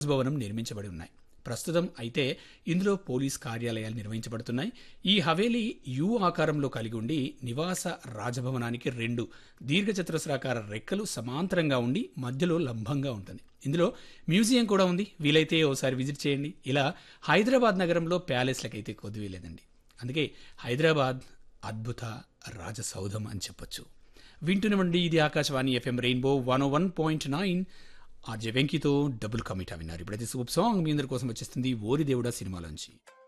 భవనం నిర్మించబడి ఉన్నాయి ప్రస్తుతం అయితే ఇందులో పోలీస్ కార్యాలయాలు నిర్వహించబడుతున్నాయి ఈ హవేలీ యు ఆకారంలో కలిగి ఉండి నివాస రాజభవనానికి రెండు దీర్ఘచతురస్రాకార రెక్కలు సమాంతరంగా ఉండి మధ్యలో లంబంగా ఉంటుంది ఇందులో మ్యూజియం కూడా ఉంది వీలైతే ఓసారి విజిట్ చేయండి ఇలా హైదరాబాద్ నగరంలో ప్యాలెస్లకైతే కొద్ది వీలేదండి అందుకే హైదరాబాద్ అద్భుత రాజసౌధం అని చెప్పొచ్చు వింటున్నవండి ఇది Akashvani FM rainbow one one point nine RJ వెంకీతో డబుల్ కమిటా విన్నారు ఇప్పుడైతే సూప్ సాంగ్ మీ అందరి కోసం వచ్చేస్తుంది ఓరి దేవుడా సినిమాలోంచి